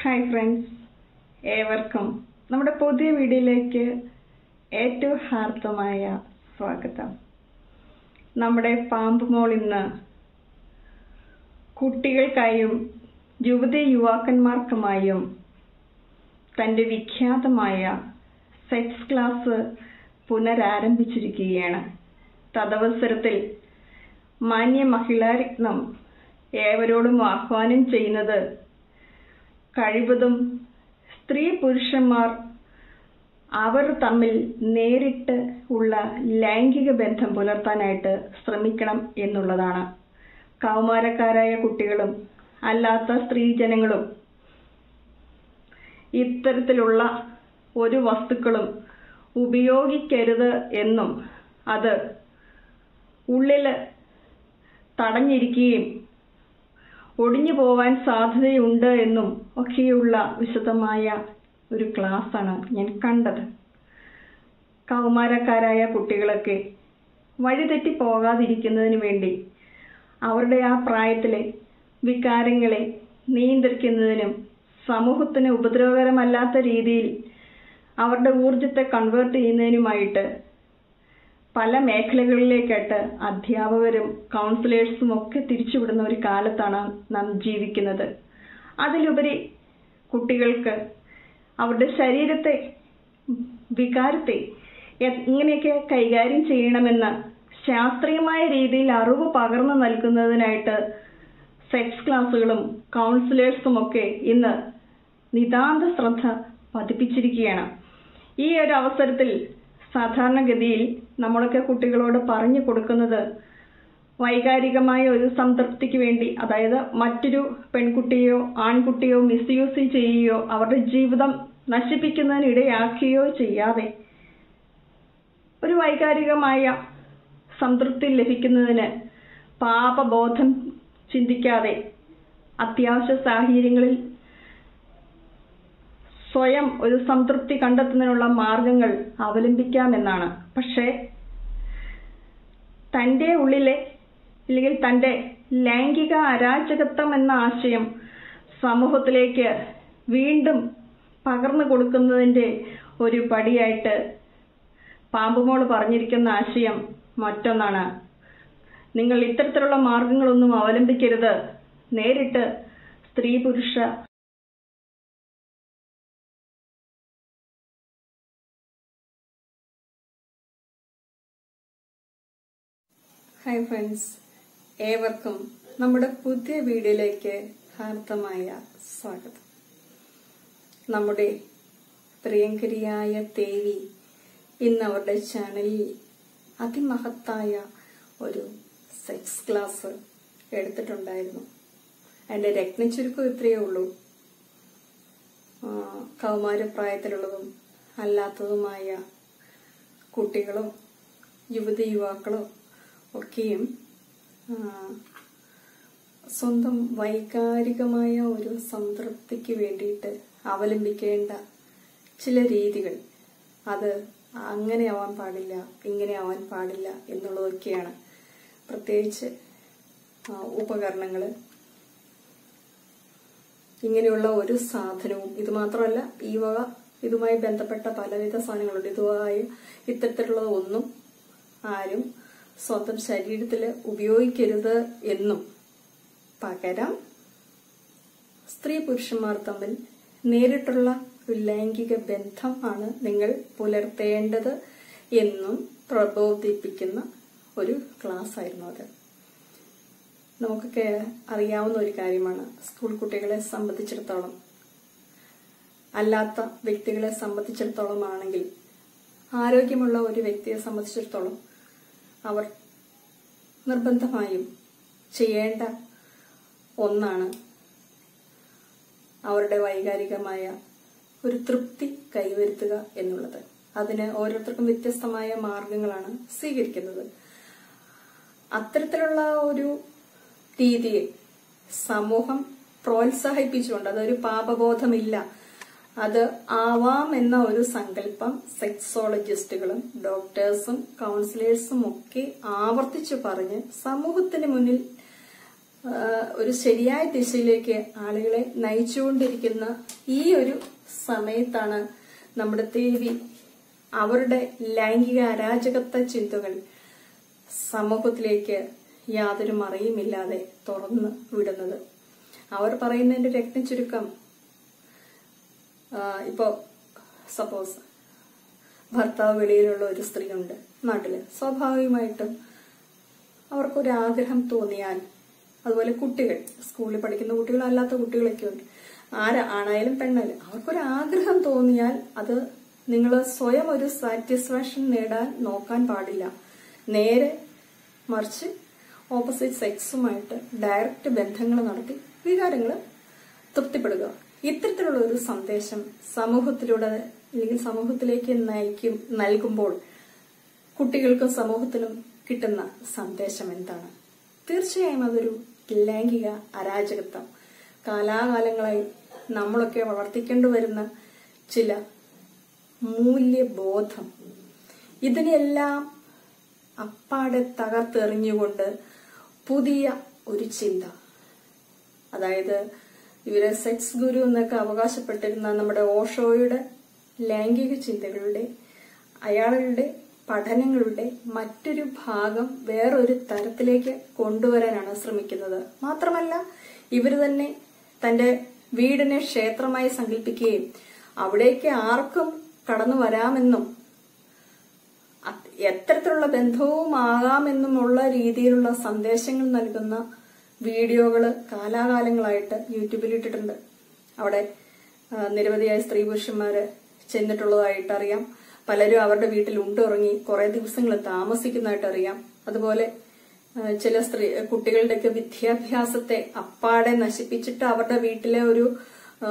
hi friends ഏവർക്കും നമ്മുടെ പുതിയ വീഡിയോയിലേക്ക് ഏറ്റവും ഹാർദമായ സ്വാഗതം നമ്മുടെ പാമ്പ് മോൾ ഇന്ന് കുട്ടികൾക്കായും യുവതി യുവാക്കന്മാർക്കുമായും തന്റെ വിഖ്യാതമായ സെക്സ് ക്ലാസ് പുനരാരംഭിച്ചിരിക്കുകയാണ് തദവസരത്തിൽ മാന്യ മഹിളാരത്നം ഏവരോടും ആഹ്വാനം ചെയ്യുന്നത് കഴിവതും സ്ത്രീ പുരുഷന്മാർ അവർ തമ്മിൽ നേരിട്ട് ഉള്ള ലൈംഗിക ബന്ധം പുലർത്താനായിട്ട് ശ്രമിക്കണം എന്നുള്ളതാണ് കൗമാരക്കാരായ കുട്ടികളും അല്ലാത്ത സ്ത്രീജനങ്ങളും ഇത്തരത്തിലുള്ള ഒരു വസ്തുക്കളും ഉപയോഗിക്കരുത് എന്നും അത് ഉള്ളില് തടഞ്ഞിരിക്കുകയും ഒടിഞ്ഞു പോവാൻ സാധ്യതയുണ്ട് എന്നും ഒക്കെയുള്ള വിശദമായ ഒരു ക്ലാസ്സാണ് ഞാൻ കണ്ടത് കൗമാരക്കാരായ കുട്ടികളൊക്കെ വഴിതെറ്റി പോകാതിരിക്കുന്നതിന് വേണ്ടി അവരുടെ ആ പ്രായത്തിലെ വികാരങ്ങളെ നിയന്ത്രിക്കുന്നതിനും സമൂഹത്തിന് ഉപദ്രവകരമല്ലാത്ത രീതിയിൽ അവരുടെ ഊർജത്തെ കൺവേർട്ട് ചെയ്യുന്നതിനുമായിട്ട് പല മേഖലകളിലേക്കായിട്ട് അധ്യാപകരും കൗൺസിലേഴ്സും ഒക്കെ തിരിച്ചുവിടുന്ന ഒരു കാലത്താണ് നാം ജീവിക്കുന്നത് അതിലുപരി കുട്ടികൾക്ക് അവരുടെ ശരീരത്തെ വികാരത്തെ എങ്ങനെയൊക്കെ കൈകാര്യം ചെയ്യണമെന്ന് ശാസ്ത്രീയമായ രീതിയിൽ അറിവ് പകർന്നു നൽകുന്നതിനായിട്ട് സെക്സ് ക്ലാസ്സുകളും കൗൺസിലേഴ്സും ഒക്കെ ഇന്ന് നിതാന്ത ശ്രദ്ധ പതിപ്പിച്ചിരിക്കുകയാണ് ഈ ഒരു അവസരത്തിൽ സാധാരണഗതിയിൽ നമ്മളൊക്കെ കുട്ടികളോട് പറഞ്ഞു കൊടുക്കുന്നത് വൈകാരികമായ ഒരു സംതൃപ്തിക്ക് വേണ്ടി അതായത് മറ്റൊരു പെൺകുട്ടിയോ ആൺകുട്ടിയോ മിസ്യൂസ് ചെയ്യുകയോ അവരുടെ ജീവിതം നശിപ്പിക്കുന്നതിന് ഇടയാക്കുകയോ ചെയ്യാതെ ഒരു വൈകാരികമായ സംതൃപ്തി ലഭിക്കുന്നതിന് പാപബോധം ചിന്തിക്കാതെ അത്യാവശ്യ സാഹചര്യങ്ങളിൽ സ്വയം ഒരു സംതൃപ്തി കണ്ടെത്തുന്നതിനുള്ള മാർഗങ്ങൾ അവലംബിക്കാമെന്നാണ് പക്ഷേ തൻ്റെ ഉള്ളിലെ അല്ലെങ്കിൽ തൻ്റെ ലൈംഗിക അരാജകത്വം എന്ന ആശയം സമൂഹത്തിലേക്ക് വീണ്ടും പകർന്നു കൊടുക്കുന്നതിൻ്റെ ഒരു പടിയായിട്ട് പാമ്പുമോള് പറഞ്ഞിരിക്കുന്ന ആശയം മറ്റൊന്നാണ് നിങ്ങൾ ഇത്തരത്തിലുള്ള മാർഗങ്ങളൊന്നും അവലംബിക്കരുത് നേരിട്ട് സ്ത്രീ പുരുഷ ഹായ് ഫ്രണ്ട്സ് ഏവർക്കും നമ്മുടെ പുതിയ വീഡിയോയിലേക്ക് ഹാർദമായ സ്വാഗതം നമ്മുടെ പ്രിയങ്കരിയായ ദേവി ഇന്ന് അവരുടെ ചാനലിൽ അതിമഹത്തായ ഒരു സെക്സ് ക്ലാസ് എടുത്തിട്ടുണ്ടായിരുന്നു അതിന്റെ രത്നച്ചുരുക്കം ഇത്രയേ ഉള്ളൂ കൗമാരപ്രായത്തിലുള്ളതും അല്ലാത്തതുമായ കുട്ടികളും യുവതി യുവാക്കളും ഒക്കെയും സ്വന്തം വൈകാരികമായ ഒരു സംതൃപ്തിക്ക് വേണ്ടിയിട്ട് അവലംബിക്കേണ്ട ചില രീതികൾ അത് അങ്ങനെ ആവാൻ പാടില്ല ഇങ്ങനെ ആവാൻ പാടില്ല എന്നുള്ളതൊക്കെയാണ് പ്രത്യേകിച്ച് ഉപകരണങ്ങൾ ഇങ്ങനെയുള്ള ഒരു സാധനവും ഇത് മാത്രമല്ല ഈ വക ഇതുമായി ബന്ധപ്പെട്ട പലവിധ സാധനങ്ങളുണ്ട് ഇതുമായി ഇത്തരത്തിലുള്ള ഒന്നും ആരും സ്വന്തം ശരീരത്തിൽ ഉപയോഗിക്കരുത് എന്നും പകരം സ്ത്രീ പുരുഷന്മാർ തമ്മിൽ നേരിട്ടുള്ള ഒരു ലൈംഗിക ബന്ധം ആണ് നിങ്ങൾ പുലർത്തേണ്ടത് എന്നും പ്രബോധിപ്പിക്കുന്ന ഒരു ക്ലാസ് ആയിരുന്നു അത് നമുക്കൊക്കെ അറിയാവുന്ന ഒരു കാര്യമാണ് സ്കൂൾ കുട്ടികളെ സംബന്ധിച്ചിടത്തോളം അല്ലാത്ത വ്യക്തികളെ സംബന്ധിച്ചിടത്തോളം ആണെങ്കിൽ ആരോഗ്യമുള്ള ഒരു വ്യക്തിയെ സംബന്ധിച്ചിടത്തോളം അവർ നിർബന്ധമായും ചെയ്യേണ്ട ഒന്നാണ് അവരുടെ വൈകാരികമായ ഒരു തൃപ്തി കൈവരുത്തുക എന്നുള്ളത് അതിന് ഓരോരുത്തർക്കും വ്യത്യസ്തമായ മാർഗങ്ങളാണ് സ്വീകരിക്കുന്നത് അത്തരത്തിലുള്ള ഒരു രീതിയെ സമൂഹം പ്രോത്സാഹിപ്പിച്ചുകൊണ്ട് അതൊരു പാപബോധമില്ല അത് ആവാം എന്ന ഒരു സങ്കല്പം സെക്സോളജിസ്റ്റുകളും ഡോക്ടേഴ്സും കൗൺസിലേഴ്സും ഒക്കെ ആവർത്തിച്ചു പറഞ്ഞ് സമൂഹത്തിന് മുന്നിൽ ആ, ഒരു ശരിയായ ദിശയിലേക്ക് ആളുകളെ നയിച്ചുകൊണ്ടിരിക്കുന്ന ഈ ഒരു സമയത്താണ് നമ്മുടെ ദേവി അവരുടെ ലൈംഗിക അരാജകത്വ ചിന്തകൾ സമൂഹത്തിലേക്ക് യാതൊരു മറയുമില്ലാതെ തുറന്നു വിടുന്നത് അവർ പറയുന്നതിന്റെ രത്ന ചുരുക്കം ഇപ്പോൾ സപ്പോസ് ഭർത്താവ് വെളിയിലുള്ള ഒരു സ്ത്രീയുണ്ട് നാട്ടില് സ്വാഭാവികമായിട്ടും അവർക്കൊരു ആഗ്രഹം തോന്നിയാൽ അതുപോലെ കുട്ടികൾ സ്കൂളിൽ പഠിക്കുന്ന കുട്ടികൾ അല്ലാത്ത കുട്ടികളൊക്കെ ഉണ്ട് ആരാ ആണായാലും പെണ്ണായാലും അവർക്കൊരു ആഗ്രഹം തോന്നിയാൽ അത് നിങ്ങൾ സ്വയം ഒരു സാറ്റിസ്ഫാക്ഷൻ നേടാൻ നോക്കാൻ പാടില്ല നേരെ മറിച്ച് ഓപ്പോസിറ്റ് സെക്സുമായിട്ട് ഡയറക്റ്റ് ബന്ധങ്ങൾ നടത്തി വികാരങ്ങൾ തൃപ്തിപ്പെടുക ഇത്തരത്തിലുള്ള ഒരു സന്ദേശം സമൂഹത്തിലൂടെ അല്ലെങ്കിൽ സമൂഹത്തിലേക്ക് നയിക്കും നൽകുമ്പോൾ കുട്ടികൾക്കും സമൂഹത്തിനും കിട്ടുന്ന സന്ദേശം എന്താണ് തീർച്ചയായും അതൊരു ലൈംഗിക അരാജകത്വം കാലാകാലങ്ങളായി നമ്മളൊക്കെ വളർത്തിക്കൊണ്ടു വരുന്ന ചില മൂല്യബോധം ഇതിനെല്ലാം അപ്പാടെ തകർത്തെറിഞ്ഞുകൊണ്ട് പുതിയ ഒരു ചിന്ത അതായത് ഇവര് സെക്സ് ഗുരു എന്നൊക്കെ അവകാശപ്പെട്ടിരുന്ന നമ്മുടെ ഓഷോയുടെ ലൈംഗിക ചിന്തകളുടെ അയാളുടെ പഠനങ്ങളുടെ മറ്റൊരു ഭാഗം വേറൊരു തരത്തിലേക്ക് കൊണ്ടുവരാനാണ് ശ്രമിക്കുന്നത് മാത്രമല്ല ഇവര് തന്നെ തന്റെ വീടിനെ ക്ഷേത്രമായി സങ്കല്പിക്കുകയും അവിടേക്ക് ആർക്കും കടന്നു വരാമെന്നും അത് എത്തരത്തിലുള്ള ബന്ധവുമാകാമെന്നുമുള്ള രീതിയിലുള്ള സന്ദേശങ്ങൾ നൽകുന്ന വീഡിയോകള് കാലാകാലങ്ങളായിട്ട് യൂട്യൂബിൽ ഇട്ടിട്ടുണ്ട് അവിടെ ആ, നിരവധിയായ സ്ത്രീ പുരുഷന്മാര് ചെന്നിട്ടുള്ളതായിട്ട് അറിയാം പലരും അവരുടെ വീട്ടിൽ ഉണ്ടുറങ്ങി കുറെ ദിവസങ്ങൾ താമസിക്കുന്നതായിട്ട് അറിയാം അതുപോലെ ആ, ചില സ്ത്രീ കുട്ടികളുടെയൊക്കെ വിദ്യാഭ്യാസത്തെ അപ്പാടെ നശിപ്പിച്ചിട്ട് അവരുടെ വീട്ടിലെ ഒരു ആ,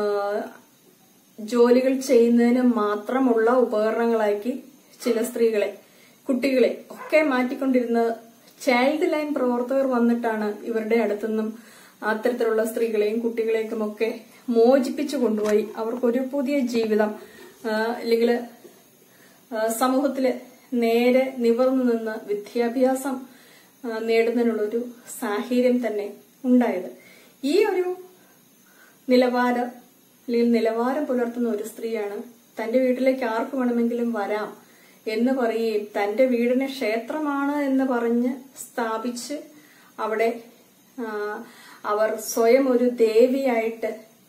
ജോലികൾ ചെയ്യുന്നതിന് മാത്രമുള്ള ഉപകരണങ്ങളാക്കി ചില സ്ത്രീകളെ കുട്ടികളെ ഒക്കെ മാറ്റിക്കൊണ്ടിരുന്ന ചൈൽഡ് ലൈൻ പ്രവർത്തകർ വന്നിട്ടാണ് ഇവരുടെ അടുത്തുനിന്നും അത്തരത്തിലുള്ള സ്ത്രീകളെയും കുട്ടികളെയും ഒക്കെ മോചിപ്പിച്ചു കൊണ്ടുപോയി അവർക്കൊരു പുതിയ ജീവിതം അല്ലെങ്കിൽ സമൂഹത്തില് നേരെ നിവർന്നു നിന്ന് വിദ്യാഭ്യാസം ആ, നേടുന്നതിനുള്ളൊരു സാഹചര്യം തന്നെ ഉണ്ടായത് ഈ ഒരു നിലവാരം അല്ലെങ്കിൽ നിലവാരം പുലർത്തുന്ന ഒരു സ്ത്രീയാണ് തന്റെ വീട്ടിലേക്ക് ആർക്ക് വേണമെങ്കിലും വരാം എന്ന് പറയുകയും തന്റെ വീടിനെ ക്ഷേത്രമാണ് എന്ന് പറഞ്ഞ് സ്ഥാപിച്ച് അവിടെ ആ, അവർ സ്വയം ഒരു ദേവിയായിട്ട്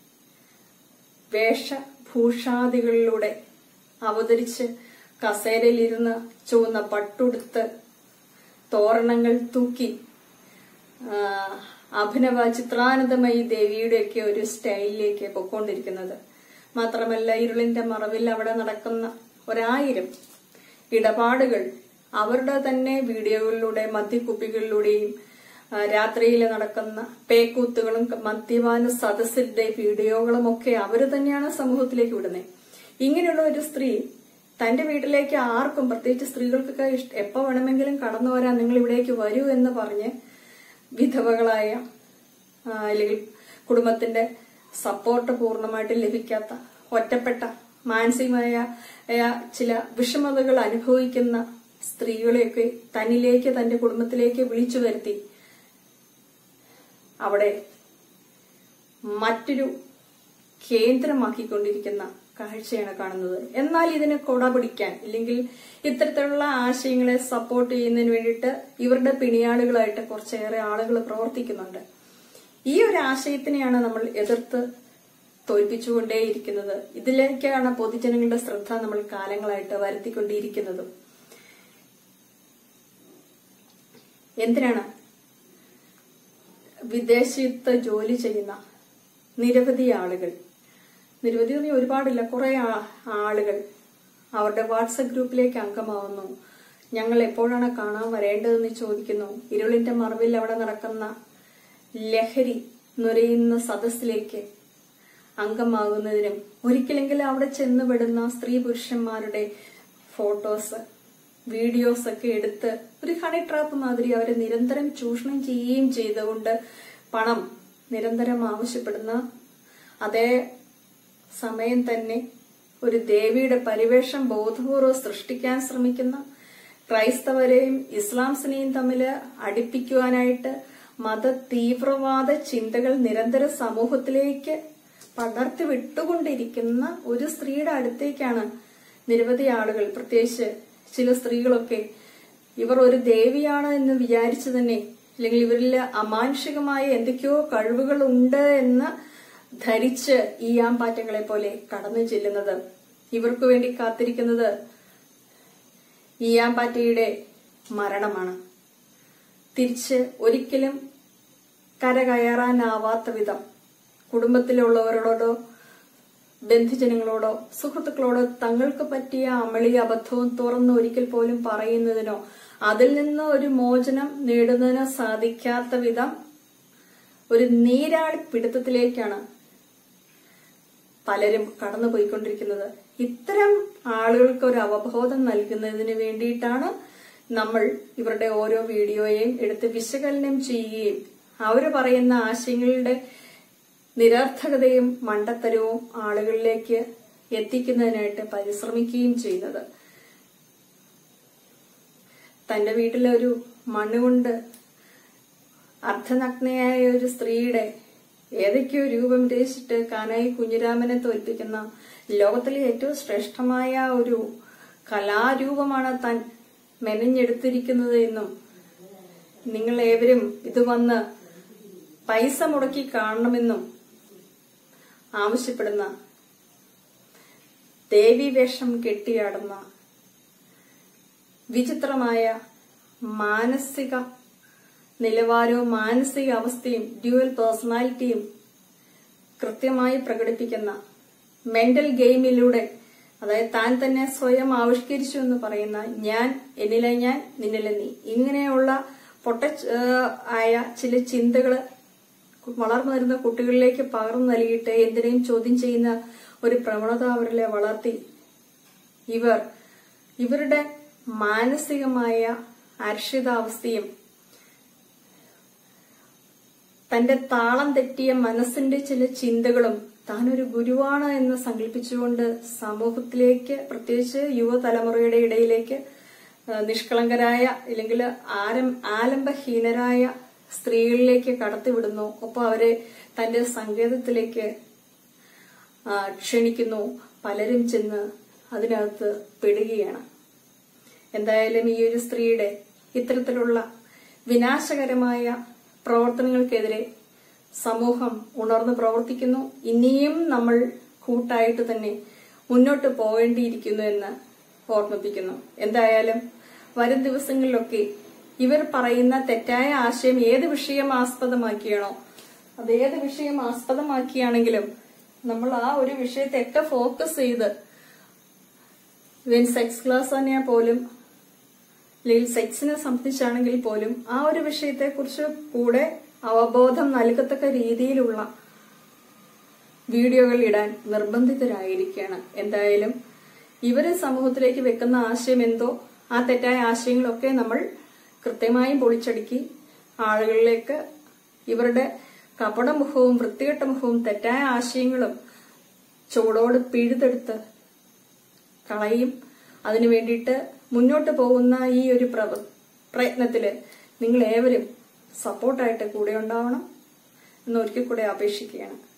വേഷഭൂഷാദികളിലൂടെ അവതരിച്ച് കസേരയിലിരുന്ന് ചുവന്ന പട്ടുടുത്ത് തോരണങ്ങൾ തൂക്കി ആ, അഭിനവ ചിത്രാനന്ദമയി ദേവിയുടെയൊക്കെ ഒരു സ്റ്റൈലിലേക്ക് പൊക്കോണ്ടിരിക്കുന്നത് മാത്രമല്ല ഇരുളിന്റെ മറവിൽ അവിടെ നടക്കുന്ന ഒരായിരം ഇടപാടുകൾ അവരുടെ തന്നെ വീഡിയോകളിലൂടെ മദ്യക്കുപ്പികളിലൂടെയും ആ, രാത്രിയിൽ നടക്കുന്ന പേക്കൂത്തുകളും മദ്യപാന സദസ്സിന്റെ വീഡിയോകളും ഒക്കെ അവര് തന്നെയാണ് സമൂഹത്തിലേക്ക് വിടുന്നത് ഇങ്ങനെയുള്ള ഒരു സ്ത്രീ തന്റെ വീട്ടിലേക്ക് ആർക്കും പ്രത്യേകിച്ച് സ്ത്രീകൾക്കൊക്കെ ഇഷ്ട എപ്പോ വേണമെങ്കിലും കടന്നു വരാൻ നിങ്ങൾ ഇവിടേക്ക് വരൂ എന്ന് പറഞ്ഞ് വിധവകളായ ആ, അല്ലെങ്കിൽ കുടുംബത്തിന്റെ സപ്പോർട്ട് പൂർണ്ണമായിട്ട് ലഭിക്കാത്ത ഒറ്റപ്പെട്ട മാനസികമായ ആയ ചില വിഷമതകൾ അനുഭവിക്കുന്ന സ്ത്രീകളെയൊക്കെ തന്നിലേക്ക് തന്റെ കുടുംബത്തിലേക്ക് വിളിച്ചു വരുത്തി അവിടെ മറ്റൊരു കേന്ദ്രമാക്കിക്കൊണ്ടിരിക്കുന്ന കാഴ്ചയാണ് കാണുന്നത് എന്നാൽ ഇതിനെ കൊട പിടിക്കാൻ ഇല്ലെങ്കിൽ ഇത്തരത്തിലുള്ള ആശയങ്ങളെ സപ്പോർട്ട് ചെയ്യുന്നതിന് വേണ്ടിയിട്ട് ഇവരുടെ പിണിയാളുകളായിട്ട് കുറച്ചേറെ ആളുകൾ പ്രവർത്തിക്കുന്നുണ്ട് ഈ ഒരു ആശയത്തിനെയാണ് നമ്മൾ എതിർത്ത് തോൽപ്പിച്ചുകൊണ്ടേയിരിക്കുന്നത് ഇതിലേക്കാണ് പൊതുജനങ്ങളുടെ ശ്രദ്ധ നമ്മൾ കാലങ്ങളായിട്ട് വരുത്തിക്കൊണ്ടിരിക്കുന്നതും എന്തിനാണ് വിദേശത്ത് ജോലി ചെയ്യുന്ന നിരവധി ആളുകൾ നിരവധി എന്ന് പറഞ്ഞാൽ ഒരുപാടില്ല കുറെ ആ- ആളുകൾ അവരുടെ വാട്സപ്പ് ഗ്രൂപ്പിലേക്ക് അംഗമാവുന്നു ഞങ്ങൾ എപ്പോഴാണ് കാണാൻ വരേണ്ടതെന്ന് ചോദിക്കുന്നു ഇരുളിന്റെ മറവിൽ അവിടെ നടക്കുന്ന ലഹരി നുരയുന്ന സദസ്സിലേക്ക് അംഗമാകുന്നതിനും ഒരിക്കലെങ്കിലും അവിടെ ചെന്നുപെടുന്ന സ്ത്രീ പുരുഷന്മാരുടെ ഫോട്ടോസ് വീഡിയോസ് ഒക്കെ എടുത്ത് ഒരു ഹണി ട്രാപ്പ് മാതിരി അവരെ നിരന്തരം ചൂഷണം ചെയ്യുകയും ചെയ്തുകൊണ്ട് പണം നിരന്തരം ആവശ്യപ്പെടുന്ന അതേ സമയം തന്നെ ഒരു ദേവിയുടെ പരിവേഷം ബോധപൂർവ്വം സൃഷ്ടിക്കാൻ ശ്രമിക്കുന്ന ക്രൈസ്തവരെയും ഇസ്ലാംസിനെയും തമ്മിൽ അടുപ്പിക്കുവാനായിട്ട് മത തീവ്രവാദ ചിന്തകൾ നിരന്തരം സമൂഹത്തിലേക്ക് പടർത്തി വിട്ടുകൊണ്ടിരിക്കുന്ന ഒരു സ്ത്രീയുടെ അടുത്തേക്കാണ് നിരവധി ആളുകൾ പ്രത്യേകിച്ച് ചില സ്ത്രീകളൊക്കെ ഇവർ ഒരു ദേവിയാണ് എന്ന് വിചാരിച്ചു തന്നെ അല്ലെങ്കിൽ ഇവരിൽ അമാനുഷികമായ എന്തൊക്കെയോ കഴിവുകൾ ഉണ്ട് എന്ന് ധരിച്ച് ഈ ആമ്പാറ്റങ്ങളെ പോലെ കടന്നു ചെല്ലുന്നത് ഇവർക്ക് വേണ്ടി കാത്തിരിക്കുന്നത് ഈ ആമ്പാറ്റയുടെ മരണമാണ് തിരിച്ച് ഒരിക്കലും കരകയറാനാവാത്ത വിധം കുടുംബത്തിലുള്ളവരോടോ ബന്ധുജനങ്ങളോടോ സുഹൃത്തുക്കളോടോ തങ്ങൾക്ക് പറ്റിയ അമളി അബദ്ധവും തുറന്ന് ഒരിക്കൽ പോലും പറയുന്നതിനോ അതിൽ നിന്ന് ഒരു മോചനം നേടുന്നതിനോ സാധിക്കാത്ത വിധം ഒരു നീരാളി പിടുത്തത്തിലേക്കാണ് പലരും കടന്നുപോയിക്കൊണ്ടിരിക്കുന്നത് ഇത്തരം ആളുകൾക്ക് ഒരു അവബോധം നൽകുന്നതിന് വേണ്ടിയിട്ടാണ് നമ്മൾ ഇവരുടെ ഓരോ വീഡിയോയെയും എടുത്ത് വിശകലനം ചെയ്യുകയും അവർ പറയുന്ന ആശയങ്ങളുടെ നിരർത്ഥകതയും മണ്ടത്തരവും ആളുകളിലേക്ക് എത്തിക്കുന്നതിനായിട്ട് പരിശ്രമിക്കുകയും ചെയ്യുന്നത് തന്റെ വീട്ടിലെ ഒരു മണ്ണുകൊണ്ട് അർദ്ധനഗ്നയായ ഒരു സ്ത്രീയുടെ ഏതൊക്കെയോ രൂപം രചിച്ചിട്ട് കാനായി കുഞ്ഞിരാമനെ തോൽപ്പിക്കുന്ന ലോകത്തിലെ ഏറ്റവും ശ്രേഷ്ഠമായ ഒരു കലാരൂപമാണ് താൻ മെനഞ്ഞെടുത്തിരിക്കുന്നത് എന്നും നിങ്ങൾ ഏവരും ഇത് വന്ന് പൈസ മുടക്കി കാണണമെന്നും ആവശ്യപ്പെടുന്ന ദേവി വേഷം കെട്ടിയാടുന്ന വിചിത്രമായ മാനസിക നിലവാരവും മാനസിക അവസ്ഥയും ഡ്യുവൽ പേഴ്സണാലിറ്റിയും കൃത്യമായി പ്രകടിപ്പിക്കുന്ന മെന്റൽ ഗെയിമിലൂടെ അതായത് താൻ തന്നെ സ്വയം ആവിഷ്കരിച്ചു എന്ന് പറയുന്ന ഞാൻ എന്നിലെ ഞാൻ നിന്നിലെ നീ ഇങ്ങനെയുള്ള പൊട്ട ആയ ചില ചിന്തകള് വളർന്നു വരുന്ന കുട്ടികളിലേക്ക് പകർന്നു നൽകിയിട്ട് എന്തിനേയും ചോദ്യം ചെയ്യുന്ന ഒരു പ്രവണത അവരിലെ വളർത്തി ഇവർ ഇവരുടെ മാനസികമായ അരക്ഷിതാവസ്ഥയും തന്റെ താളം തെറ്റിയ മനസ്സിന്റെ ചില ചിന്തകളും താനൊരു ഗുരുവാണ് എന്ന് സങ്കല്പിച്ചുകൊണ്ട് സമൂഹത്തിലേക്ക് പ്രത്യേകിച്ച് യുവതലമുറയുടെ ഇടയിലേക്ക് നിഷ്കളങ്കരായ അല്ലെങ്കിൽ ആരം ആലംബഹീനരായ സ്ത്രീകളിലേക്ക് കടത്തിവിടുന്നു ഒപ്പം അവരെ തന്റെ സങ്കേതത്തിലേക്ക് ക്ഷണിക്കുന്നു പലരും ചെന്ന് അതിനകത്ത് പെടുകയാണ് എന്തായാലും ഈ ഒരു സ്ത്രീയുടെ ഇത്തരത്തിലുള്ള വിനാശകരമായ പ്രവർത്തനങ്ങൾക്കെതിരെ സമൂഹം ഉണർന്നു പ്രവർത്തിക്കുന്നു ഇനിയും നമ്മൾ കൂട്ടായിട്ട് തന്നെ മുന്നോട്ട് പോകേണ്ടിയിരിക്കുന്നു എന്ന് ഓർമ്മിപ്പിക്കുന്നു എന്തായാലും വരും ദിവസങ്ങളിലൊക്കെ ഇവർ പറയുന്ന തെറ്റായ ആശയം ഏത് വിഷയം ആസ്പദമാക്കിയാണോ അത് ഏത് വിഷയം ആസ്പദമാക്കിയാണെങ്കിലും നമ്മൾ ആ ഒരു വിഷയത്തെ ഫോക്കസ് ചെയ്ത് ഇവൻ സെക്സ് ക്ലാസ് തന്നെ പോലും അല്ലെങ്കിൽ സെക്സിനെ സംബന്ധിച്ചാണെങ്കിൽ പോലും ആ ഒരു വിഷയത്തെക്കുറിച്ച് കൂടെ അവബോധം നൽകത്തക്ക രീതിയിലുള്ള വീഡിയോകൾ ഇടാൻ നിർബന്ധിതരായിരിക്കുകയാണ് എന്തായാലും ഇവര് സമൂഹത്തിലേക്ക് വെക്കുന്ന ആശയം എന്തോ ആ തെറ്റായ ആശയങ്ങളൊക്കെ നമ്മൾ കൃത്യമായും പൊളിച്ചടുക്കി ആളുകളിലേക്ക് ഇവരുടെ കപടമുഖവും വൃത്തികെട്ട മുഖവും തെറ്റായ ആശയങ്ങളും ചൂടോട് പിഴുതെടുത്ത് കളയും അതിനു വേണ്ടിയിട്ട് മുന്നോട്ട് പോകുന്ന ഈ ഒരു പ്രയത്നത്തില് നിങ്ങൾ ഏവരും സപ്പോർട്ടായിട്ട് കൂടെ ഉണ്ടാവണം എന്ന് ഒരിക്കൽ കൂടെ അപേക്ഷിക്കുകയാണ്